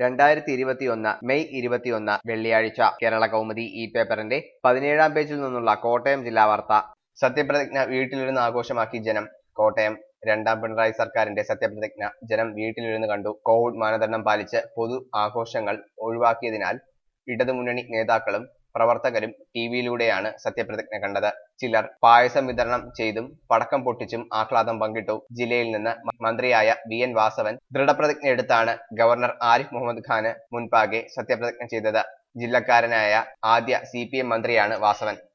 രണ്ടായിരത്തി ഇരുപത്തിയൊന്ന് മെയ് ഇരുപത്തിയൊന്ന് വെള്ളിയാഴ്ച കേരള കൗമുദി ഈ പേപ്പറിന്റെ പതിനേഴാം പേജിൽ നിന്നുള്ള കോട്ടയം ജില്ലാ വാർത്ത സത്യപ്രതിജ്ഞ വീട്ടിലിരുന്ന് ആഘോഷമാക്കി ജനം കോട്ടയം രണ്ടാം പിണറായി സർക്കാരിന്റെ സത്യപ്രതിജ്ഞ ജനം വീട്ടിലിരുന്ന് കണ്ടു കോവിഡ് മാനദണ്ഡം പാലിച്ച് പൊതു ആഘോഷങ്ങൾ ഒഴിവാക്കിയതിനാൽ ഇടതുമുന്നണി നേതാക്കളും പ്രവർത്തകരും ടിവിയിലൂടെയാണ് സത്യപ്രതിജ്ഞ കണ്ടത് ചിലർ പായസം വിതരണം ചെയ്തും പടക്കം പൊട്ടിച്ചും ആഹ്ലാദം പങ്കിട്ടു ജില്ലയിൽ നിന്ന് മ- മന്ത്രിയായ വി എൻ വാസവൻ ദൃഢപ്രതിജ്ഞ എടുത്താണ് ഗവർണർ ആരിഫ് മുഹമ്മദ് ഖാന് മുൻപാകെ സത്യപ്രതിജ്ഞ ചെയ്തത് ജില്ലക്കാരനായ ആദ്യ സി പി എം മന്ത്രിയാണ് വാസവൻ